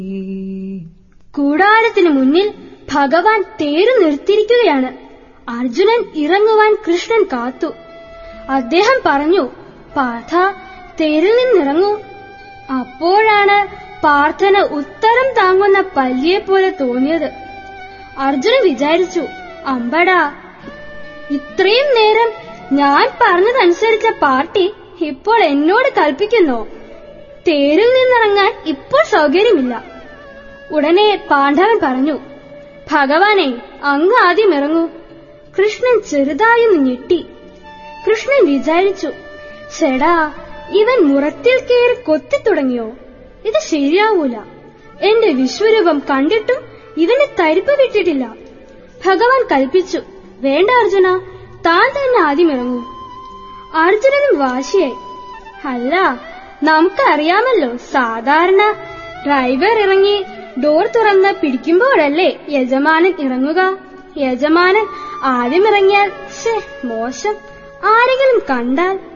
കൂടാരത്തിന് മുന്നിൽ ഭഗവാൻ തേര് നിർത്തിയിരിക്കുകയാണ് അർജുനൻ ഇറങ്ങുവാൻ കൃഷ്ണൻ കാത്തു അദ്ദേഹം പറഞ്ഞു പാർത്ഥ തേരിൽ നിന്നിറങ്ങൂ അപ്പോഴാണ് പാർത്ഥന് ഉത്തരം താങ്ങുന്ന പല്ലിയെ പോലെ തോന്നിയത് അർജുനൻ വിചാരിച്ചു അമ്പടാ ഇത്രയും നേരം ഞാൻ പറഞ്ഞതനുസരിച്ച പാർട്ടി ഇപ്പോൾ എന്നോട് കൽപ്പിക്കുന്നോ തേരിൽ നിന്നിറങ്ങാൻ ഇപ്പോൾ സൗകര്യമില്ല ഉടനെ പാണ്ഡവൻ പറഞ്ഞു ഭഗവാനെ അങ്ങ് ആദ്യം ഇറങ്ങൂ കൃഷ്ണൻ ചെറുതായൊന്ന് ഞെട്ടി കൃഷ്ണൻ വിചാരിച്ചു ചെടാ ഇവൻ മുറത്തിൽ കയറി കൊത്തിത്തുടങ്ങിയോ ഇത് ശരിയാവൂല എന്റെ വിശ്വരൂപം കണ്ടിട്ടും ഇവനെ തരിപ്പ് വിട്ടിട്ടില്ല ഭഗവാൻ കൽപ്പിച്ചു വേണ്ട അർജുന താൻ തന്നെ ആദ്യം ഇറങ്ങൂ അർജുനനും വാശിയായി അല്ല നമുക്കറിയാമല്ലോ സാധാരണ ഡ്രൈവർ ഇറങ്ങി ഡോർ തുറന്ന് പിടിക്കുമ്പോഴല്ലേ യജമാനൻ ഇറങ്ങുക യജമാനൻ ആദ്യം ഇറങ്ങിയാൽ ശേ മോശം ആരെങ്കിലും കണ്ടാൽ